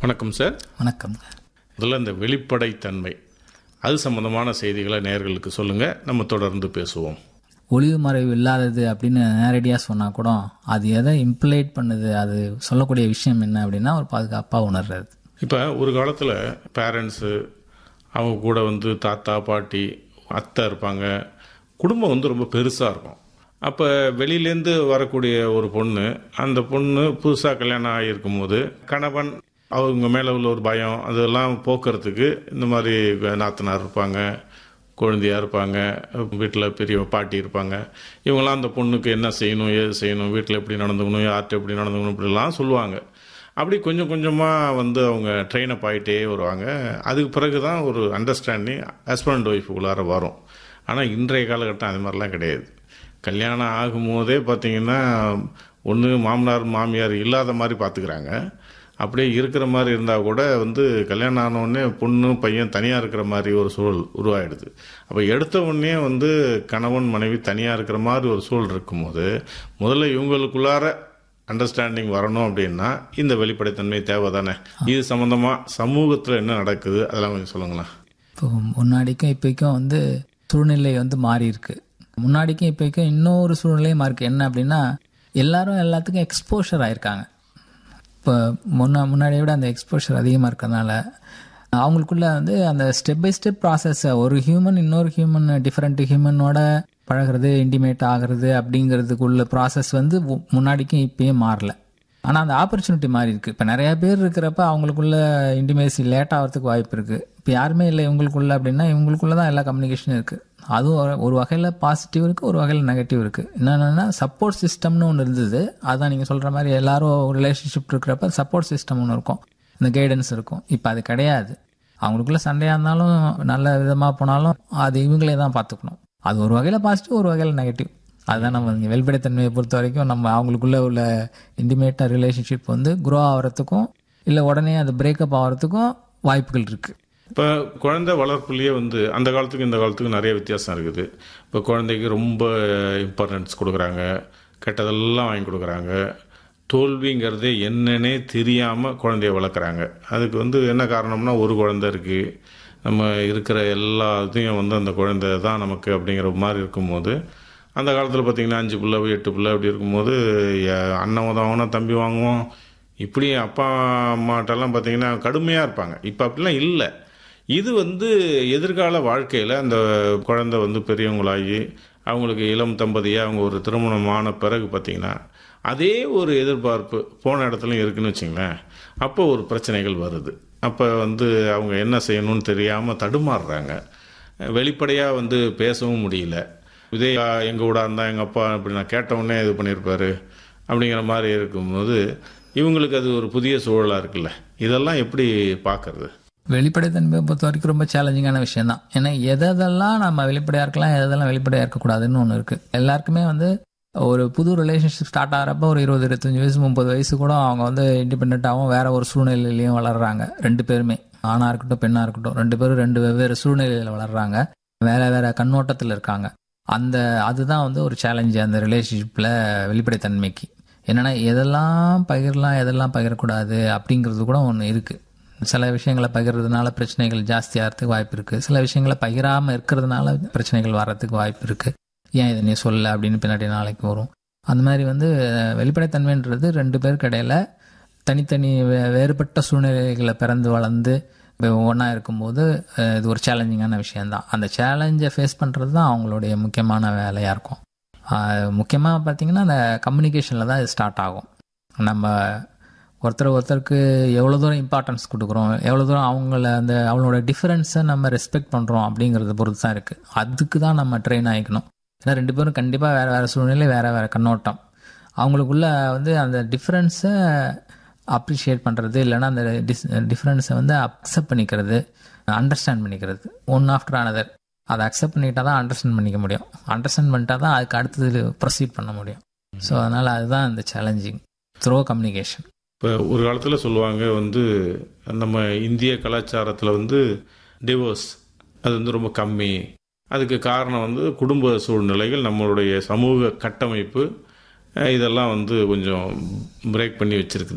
வணக்கம் சார் வணக்கம்ங்க முதல்ல இந்த வெளிப்படைத்தன்மை அது சம்பந்தமான செய்திகளை நேயர்களுக்கு சொல்லுங்கள் நம்ம தொடர்ந்து பேசுவோம் ஒளிவு மறைவு இல்லாதது அப்படின்னு நேரடியாக சொன்னால் கூட அது எதை இம்ப்ளைட் பண்ணுது அது சொல்லக்கூடிய விஷயம் என்ன அப்படின்னா ஒரு பாதுகாப்பாக உணர்றது இப்போ ஒரு காலத்தில் பேரண்ட்ஸு அவங்க கூட வந்து தாத்தா பாட்டி அத்தை இருப்பாங்க குடும்பம் வந்து ரொம்ப பெருசாக இருக்கும் அப்போ வெளியிலேருந்து வரக்கூடிய ஒரு பொண்ணு அந்த பொண்ணு புதுசாக கல்யாணம் ஆகியிருக்கும் போது கணவன் அவங்க மேலே உள்ள ஒரு பயம் அதெல்லாம் போக்குறதுக்கு இந்த மாதிரி நாத்தனார் இருப்பாங்க குழந்தையா இருப்பாங்க வீட்டில் பெரிய பாட்டி இருப்பாங்க இவங்களாம் அந்த பொண்ணுக்கு என்ன செய்யணும் ஏது செய்யணும் வீட்டில் எப்படி நடந்துக்கணும் யார்கிட்ட எப்படி நடந்துக்கணும் இப்படிலாம் சொல்லுவாங்க அப்படி கொஞ்சம் கொஞ்சமாக வந்து அவங்க ட்ரெயின் அப் ஆகிட்டே வருவாங்க அதுக்கு பிறகு தான் ஒரு அண்டர்ஸ்டாண்டிங் ஹஸ்பண்ட் ஒய்ஃபுக்குள்ளார வரும் ஆனால் இன்றைய காலகட்டம் அது மாதிரிலாம் கிடையாது கல்யாணம் ஆகும்போதே பார்த்தீங்கன்னா ஒன்று மாமனார் மாமியார் இல்லாத மாதிரி பார்த்துக்கிறாங்க அப்படியே இருக்கிற மாதிரி இருந்தால் கூட வந்து கல்யாணம் ஆனவுடனே பொண்ணு பையன் தனியாக இருக்கிற மாதிரி ஒரு சூழல் உருவாயிடுது அப்போ எடுத்த உடனே வந்து கணவன் மனைவி தனியாக இருக்கிற மாதிரி ஒரு சூழல் இருக்கும்போது முதல்ல இவங்களுக்குள்ளார அண்டர்ஸ்டாண்டிங் வரணும் அப்படின்னா இந்த வெளிப்படைத்தன்மை தேவை தானே இது சம்மந்தமாக சமூகத்தில் என்ன நடக்குது அதெல்லாம் கொஞ்சம் சொல்லுங்களேன் இப்போ முன்னாடிக்கும் இப்போக்கும் வந்து சூழ்நிலை வந்து மாறி இருக்கு முன்னாடிக்கும் இப்போக்கும் இன்னொரு சூழ்நிலையும் மாறி இருக்கு என்ன அப்படின்னா எல்லாரும் எல்லாத்துக்கும் எக்ஸ்போஷர் ஆயிருக்காங்க இப்போ முன்ன முன்னாடியை விட அந்த எக்ஸ்போஷர் அதிகமாக இருக்கிறதுனால அவங்களுக்குள்ள வந்து அந்த ஸ்டெப் பை ஸ்டெப் ப்ராசஸை ஒரு ஹியூமன் இன்னொரு ஹியூமன் டிஃப்ரெண்ட் ஹியூமனோட பழகிறது இன்டிமேட் ஆகிறது அப்படிங்கிறதுக்குள்ள ப்ராசஸ் வந்து மு- முன்னாடிக்கும் இப்பயும் மாறல ஆனால் அந்த ஆப்பர்ச்சுனிட்டி மாறி இருக்கு இப்போ நிறைய பேர் இருக்கிறப்ப அவங்களுக்குள்ள இன்டிமேசி லேட் ஆகிறதுக்கு வாய்ப்பு இருக்கு இப்போ யாருமே இல்லை இவங்களுக்குள்ள அப்படின்னா இவங்களுக்குள்ள தான் எல்லா கம்யூனிகேஷனும் இருக்கு அதுவும் ஒரு- ஒரு வகையில் பாசிட்டிவ் இருக்கு ஒரு வகையில் நெகட்டிவ் இருக்கு என்னன்னா சப்போர்ட் சிஸ்டம்னு ஒன்று இருந்தது அதான் நீங்கள் சொல்ற மாதிரி எல்லாரும் ரிலேஷன்ஷிப் இருக்கிறப்ப சப்போர்ட் சிஸ்டம் ஒன்று இருக்கும் இந்த கைடன்ஸ் இருக்கும் இப்போ அது கிடையாது அவங்களுக்குள்ள சண்டையாக இருந்தாலும் நல்ல விதமாக போனாலும் அது இவங்களே தான் பார்த்துக்கணும் அது ஒரு வகையில் பாசிட்டிவ் ஒரு வகையில் நெகட்டிவ் அதுதான் நம்ம இங்கே வெளிப்படைத்தன்மையை பொறுத்த வரைக்கும் நம்ம அவங்களுக்குள்ள உள்ள இன்டிமேட்டாக ரிலேஷன்ஷிப் வந்து க்ரோ ஆகிறதுக்கும் இல்லை உடனே அது பிரேக்கப் ஆகிறதுக்கும் வாய்ப்புகள் இருக்குது இப்போ குழந்தை வளர்ப்புலேயே வந்து அந்த காலத்துக்கு இந்த காலத்துக்கு நிறைய வித்தியாசம் இருக்குது இப்போ குழந்தைக்கு ரொம்ப இம்பார்ட்டன்ஸ் கொடுக்குறாங்க கெட்டதெல்லாம் வாங்கி கொடுக்குறாங்க தோல்விங்கிறதே என்னன்னே தெரியாமல் குழந்தைய வளர்க்குறாங்க அதுக்கு வந்து என்ன காரணம்னா ஒரு குழந்தை இருக்குது நம்ம இருக்கிற எல்லா இதையும் வந்து அந்த குழந்தை தான் நமக்கு அப்படிங்கிற மாதிரி இருக்கும்போது அந்த காலத்தில் பார்த்திங்கன்னா அஞ்சு பிள்ளை எட்டு பிள்ளை அப்படி இருக்கும்போது எ- அண்ணன் உதவாங்கன்னா தம்பி வாங்குவோம் இப்படி அப்பா அம்மாட்டெல்லாம் பார்த்தீங்கன்னா கடுமையாக இருப்பாங்க இப்போ அப்படிலாம் இல்லை இது வந்து எதிர்கால வாழ்க்கையில் அந்த குழந்தை வந்து பெரியவங்களாகி அவங்களுக்கு இளம் தம்பதியாக அவங்க ஒரு திருமணமான பிறகு பார்த்தீங்கன்னா அதே ஒரு எதிர்பார்ப்பு போன இடத்துலையும் இருக்குன்னு வச்சுங்களேன் அப்போ ஒரு பிரச்சனைகள் வருது அப்போ வந்து அவங்க என்ன செய்யணும்னு தெரியாமல் தடுமாறுறாங்க வெளிப்படையாக வந்து பேசவும் முடியல இதே எங்கள் கூட இருந்தால் எங்கள் அப்பா இப்படி நான் கேட்டவுடனே இது பண்ணியிருப்பாரு அப்படிங்கிற மாதிரி இருக்கும்போது இவங்களுக்கு அது ஒரு புதிய சூழலாக இருக்குல்ல இதெல்லாம் எப்படி பார்க்கறது வெளிப்படைத்தன்மையை பொறுத்த வரைக்கும் ரொம்ப சேலஞ்சிங்கான விஷயம் தான் ஏன்னா எதெல்லாம் நம்ம வெளிப்படையாக இருக்கலாம் எதெல்லாம் வெளிப்படையாக இருக்கக்கூடாதுன்னு ஒன்று இருக்குது எல்லாருக்குமே வந்து ஒரு புது ரிலேஷன்ஷிப் ஸ்டார்ட் ஆகிறப்ப ஒரு இருபது இருபத்தஞ்சு வயசு முப்பது வயசு கூட அவங்க வந்து இண்டிபெண்ட்டாகவும் வேற ஒரு சூழ்நிலையிலையும் வளர்றாங்க ரெண்டு பேருமே ஆணாக இருக்கட்டும் பெண்ணாக இருக்கட்டும் ரெண்டு பேரும் ரெண்டு வெவ்வேறு சூழ்நிலையில் வளர்றாங்க வேற வேற கண்ணோட்டத்தில் இருக்காங்க அந்த அதுதான் வந்து ஒரு சேலஞ்சு அந்த ரிலேஷன்ஷிப்பில் வெளிப்படைத்தன்மைக்கு என்னன்னா எதெல்லாம் பகிரலாம் எதெல்லாம் பகிரக்கூடாது அப்படிங்கிறது கூட ஒன்று இருக்குது சில விஷயங்களை பகிர்றதுனால பிரச்சனைகள் ஜாஸ்தியாகிறதுக்கு வாய்ப்பு இருக்குது சில விஷயங்களை பகிராமல் இருக்கிறதுனால பிரச்சனைகள் வர்றதுக்கு வாய்ப்பு இருக்குது ஏன் இதை நீ சொல்ல அப்படின்னு பின்னாடி நாளைக்கு வரும் அந்த மாதிரி வந்து அஹ், வெளிப்படைத்தன்மைன்றது ரெண்டு பேருக்கு இடையில தனித்தனி வே- வேறுபட்ட சூழ்நிலைகளை பிறந்து வளர்ந்து ஒன்றா இருக்கும்போது அஹ், இது ஒரு சேலஞ்சிங்கான விஷயம்தான் அந்த சேலஞ்சை ஃபேஸ் பண்ணுறது தான் அவங்களுடைய முக்கியமான வேலையாக இருக்கும் முக்கியமாக பார்த்தீங்கன்னா அந்த கம்யூனிகேஷனில் தான் இது ஸ்டார்ட் ஆகும் நம்ம ஒருத்தர் ஒருத்தருக்கு எவ்வளோ தூரம் இம்பார்ட்டன்ஸ் கொடுக்குறோம் எவ்வளோ தூரம் அவங்கள அந்த அவங்களோட டிஃபரன்ஸை நம்ம ரெஸ்பெக்ட் பண்ணுறோம் அப்படிங்கிறத பொறுத்து தான் இருக்குது அதுக்கு தான் நம்ம ட்ரெயின் ஆகிக்கணும் ஏன்னா ரெண்டு பேரும் கண்டிப்பாக வேறு வேறு சூழ்நிலை வேறு வேறு கண்ணோட்டம் அவங்களுக்குள்ள வந்து அந்த டிஃப்ரென்ஸை அப்ரிஷியேட் பண்ணுறது இல்லைன்னா அந்த டிஸ் டிஃப்ரென்ஸை வந்து அக்செப்ட் பண்ணிக்கிறது அண்டர்ஸ்டாண்ட் பண்ணிக்கிறது ஒன் ஆஃப்டர் another அதை அக்செப்ட் பண்ணிக்கிட்டா தான் அண்டர்ஸ்டாண்ட் பண்ணிக்க முடியும் அண்டர்ஸ்டாண்ட் பண்ணிட்டா தான் அதுக்கு அடுத்தது ப்ரொசீட் பண்ண முடியும் ஸோ அதனால் அதுதான் இந்த சேலஞ்சிங் த்ரோ கம்யூனிகேஷன் இப்போ ஒரு காலத்தில் சொல்லுவாங்க வந்து நம்ம இந்திய கலாச்சாரத்தில் வந்து டிவோர்ஸ் அது வந்து ரொம்ப கம்மி அதுக்கு காரணம் வந்து குடும்ப சூழ்நிலைகள் நம்மளுடைய சமூக கட்டமைப்பு அஹ் இதெல்லாம் வந்து கொஞ்சம் பிரேக் பண்ணி வச்சிருக்குது